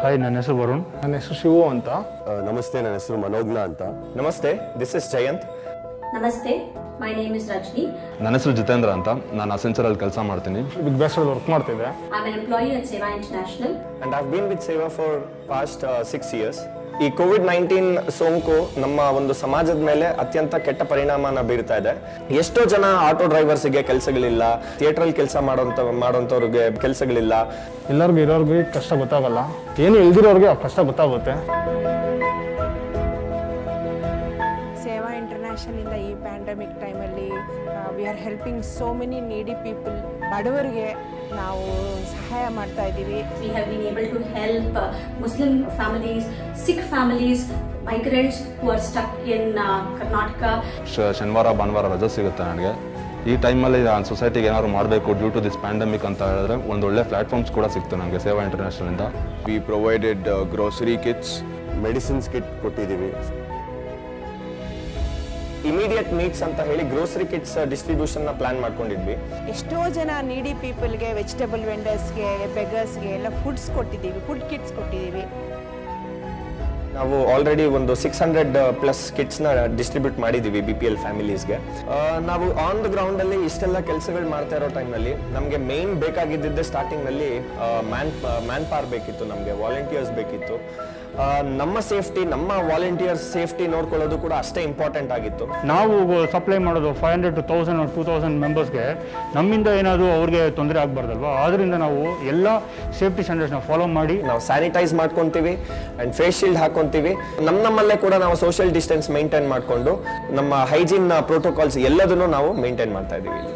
Hi ನನ್ನ ಹೆಸರು ವರುಣ್ ನನ್ನ ಹೆಸರು ಶಿವು ಅಂತ ಆ, ನಮಸ್ತೆ ನನ್ನ ಹೆಸರು ಮನೋಜ್ಞ ಅಂತ ನಮಸ್ತೆ this is Jayanth Namaste, my name is Rajni. ನನ್ನ ಹೆಸರು ಜಿತೇಂದ್ರ ಅಂತ ನಾನು ಅಸೆನ್ಚರಲ್ಲಿ ಕೆಲಸ ಮಾಡ್ತೀನಿ ಬಿಗ್ ಬ್ಯಾಸ್ಟಲ್ಲಿ ವರ್ಕ್ ಮಾಡ್ತಿದ್ದೆ I'm an employee at Seva International. And I've been with Seva for past six years ಈ ಕೋವಿಡ್ ನೈನ್ಟೀನ್ ಸೋಂಕು ನಮ್ಮ ಒಂದು ಸಮಾಜದ ಮೇಲೆ ಅತ್ಯಂತ ಕೆಟ್ಟ ಪರಿಣಾಮನ ಬೀರ್ತಾ ಇದೆ ಎಷ್ಟೋ ಜನ ಆಟೋ ಡ್ರೈವರ್ಸ್ಗೆ ಕೆಲಸಗಳಿಲ್ಲ ಥಿಯೇಟ್ರಲ್ಲಿ ಕೆಲಸ ಮಾಡೋಂಥ ಮಾಡೋಂಥವ್ರಿಗೆ ಕೆಲಸಗಳಿಲ್ಲ ಎಲ್ಲರಿಗೂ ಇರೋರಿಗೆ ಕಷ್ಟ ಗೊತ್ತಾಗಲ್ಲ ಏನು ಇಲ್ದಿರೋರಿಗೆ ಆ ಕಷ್ಟ ಗೊತ್ತಾಗುತ್ತೆ ಸೇವಾ ಇಂಟರ್ನ್ಯಾಷನಲಿಂದ ಈ ಪ್ಯಾಂಡಮಿಕ್ ಟೈಮಲ್ಲಿ we are helping so many needy people ಬಡವರಿಗೆ ನಾವು ಸಹಾಯ ಮಾಡ್ತಾ ಇದ್ದೀವಿ We have been able to help uh, Muslim families, Sikh families, migrants who are stuck in uh, Karnataka. ಶ- ಶನಿವಾರ ಭಾನುವಾರ ರಜೆ ಸಿಗುತ್ತೆ ನನಗೆ ಈ ಟೈಮಲ್ಲಿ ನಾನು ಸೊಸೈಟಿಗೆ ಏನಾದ್ರು ಮಾಡಬೇಕು ಡ್ಯೂ ಟು ದಿಸ್ ಪ್ಯಾಂಡಮಿಕ್ ಅಂತ ಹೇಳಿದ್ರೆ ಒಂದು ಒಳ್ಳೆ ಪ್ಲಾಟ್ಫಾರ್ಮ್ಸ್ ಕೂಡ ಸಿಕ್ತು ನನಗೆ ಸೇವಾ ಇಂಟರ್ನ್ಯಾಷನಲಿಂದ we provided grocery kits medicines kit ಕೊಟ್ಟಿದ್ದೀವಿ ಇಮಿಡಿಯೇಟ್ ನೀಡ್ಸ್ ಅಂತ ಹೇಳಿ ಗ್ರೋಸರಿ ಕಿಟ್ಸ್ ಡಿಸ್ಟ್ರಿಬ್ಯೂಷನ್ ನ ಪ್ಲಾನ್ ಮಾಡ್ಕೊಂಡಿದ್ವಿ ಎಷ್ಟೋ ಜನ ನೀಡಿ ಪೀಪಲ್ಗೆ ವೆಜಿಟೇಬಲ್ ವೆಂಡರ್ಸ್ಗೆ ಬೆಗರ್ಸ್ಗೆ ಎಲ್ಲ ಫುಡ್ಸ್ ಕೊಟ್ಟಿದ್ದೀವಿ ಫುಡ್ ಕಿಟ್ಸ್ ಕೊಟ್ಟಿದ್ದೀವಿ ನಾವು ಆಲ್ರೆಡಿ ಒಂದು ಸಿಕ್ಸ್ ಹಂಡ್ರೆಡ್ ಪ್ಲಸ್ ಕಿಟ್ಸ್ನ ಡಿಸ್ಟ್ರಿಬ್ಯೂಟ್ ಮಾಡಿದ್ದೀವಿ ಬಿ ಪಿ ಎಲ್ ಫ್ಯಾಮಿಲೀಸ್ಗೆ ನಾವು ಆನ್ ದ ಗ್ರೌಂಡಲ್ಲಿ ಇಷ್ಟೆಲ್ಲ ಕೆಲಸಗಳು ಮಾಡ್ತಾ ಇರೋ ಟೈಮ್ನಲ್ಲಿ ನಮಗೆ ಮೇನ್ ಬೇಕಾಗಿದ್ದಿದ್ದೆ ಸ್ಟಾರ್ಟಿಂಗ್ನಲ್ಲಿ ಮ್ಯಾನ್ ಮ್ಯಾನ್ ಪವರ್ ಬೇಕಿತ್ತು ನಮಗೆ ವಾಲಂಟಿಯರ್ಸ್ ಬೇಕಿತ್ತು ಆ, ನಮ್ಮ ಸೇಫ್ಟಿ ನಮ್ಮ ವಾಲಂಟಿಯರ್ಸ್ ಸೇಫ್ಟಿ ನೋಡ್ಕೊಳ್ಳೋದು ಕೂಡ ಅಷ್ಟೇ ಇಂಪಾರ್ಟೆಂಟ್ ಆಗಿತ್ತು ನಾವು ಸಪ್ಲೈ ಮಾಡೋದು five hundred to thousand two thousand ಮೆಂಬರ್ಸ್ಗೆ ನಮ್ಮಿಂದ ಏನಾದರೂ ಅವ್ರಿಗೆ ತೊಂದರೆ ಆಗಬಾರ್ದಲ್ವಾ ಆದ್ದರಿಂದ ನಾವು ಎಲ್ಲ ಸೇಫ್ಟಿ ಸ್ಟ್ಯಾಂಡರ್ಡ್ಸ್ನ ಫಾಲೋ ಮಾಡಿ ನಾವು ಸ್ಯಾನಿಟೈಸ್ ಮಾಡ್ಕೊಂತೀವಿ ಅಂಡ್ ಫೇಸ್ ಶೀಲ್ಡ್ ಹಾಕೊಂತೀವಿ ನಮ್ಮ ನಮ್ಮಲ್ಲೇ ಕೂಡ ನಾವು ಸೋಷಿಯಲ್ ಡಿಸ್ಟೆನ್ಸ್ ಮೇಂಟೈನ್ ಮಾಡಿಕೊಂಡು ನಮ್ಮ ಹೈಜೀನ್ ಪ್ರೋಟೋಕಾಲ್ಸ್ ಎಲ್ಲದನ್ನು ನಾವು ಮೇಂಟೈನ್ ಮಾಡ್ತಾ ಇದ್ದೀವಿ ಇಲ್ಲಿ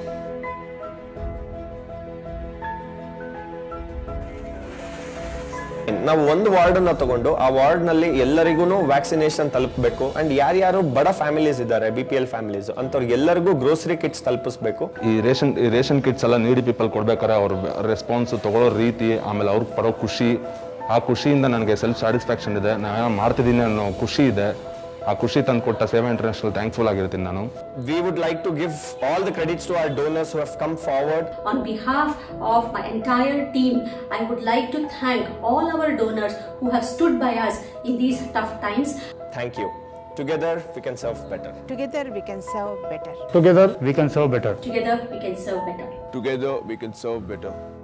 ನಾವು ಒಂದು ವಾರ್ಡ್ ಅನ್ನ ತಗೊಂಡು ಆ ವಾರ್ಡ್ ನಲ್ಲಿ ಎಲ್ಲರಿಗೂ ವ್ಯಾಕ್ಸಿನೇಷನ್ ತಲುಪಬೇಕು ಅಂಡ್ ಯಾರ್ಯಾರು ಬಡ ಫ್ಯಾಮಿಲೀಸ್ ಇದ್ದಾರೆ ಬಿ ಪಿ ಎಲ್ ಫ್ಯಾಮಿಲೀಸ್ ಅಂತವ್ರಿಗೆ ಎಲ್ಲರಿಗೂ ಗ್ರೋಸರಿ ಕಿಟ್ಸ್ ತಲುಪಿಸ್ಬೇಕು ಈ ರೇಷನ್ ಈ ರೇಷನ್ ಕಿಟ್ಸ್ ಎಲ್ಲ ನೀಡಿ ಪೀಪಲ್ ಕೊಡ್ಬೇಕಾದ್ರೆ ಅವ್ರ ರೆಸ್ಪಾನ್ಸ್ ತಗೊಳ್ಳೋ ರೀತಿ ಆಮೇಲೆ ಅವ್ರಿಗೆ ಪಡೋ ಖುಷಿ ಆ ಖುಷಿಯಿಂದ ನನಗೆ ಸೆಲ್ಫ್ ಸ್ಯಾಟಿಸ್ಫ್ಯಾಕ್ಷನ್ ಇದೆ ನಾನು ಮಾಡ್ತಿದ್ದೀನಿ ಅನ್ನೋ ಖುಷಿ ಇದೆ ಆ ಖುಷಿ ತಂದು ಕೊಟ್ಟ ಸೇವಾ ಇಂಟರ್ನ್ಯಾಷನಲ್ ಥ್ಯಾಂಕ್ಫುಲ್ ಆಗಿರ್ತೀನಿ ನಾನು we would like to give all the credits to our donors who have come forward On behalf of my entire team, I would like to thank all our donors who have stood by us in these tough times. Thank you. Together, we can serve better. Together we can serve better together we can serve better Together, we can serve better. Together we can serve better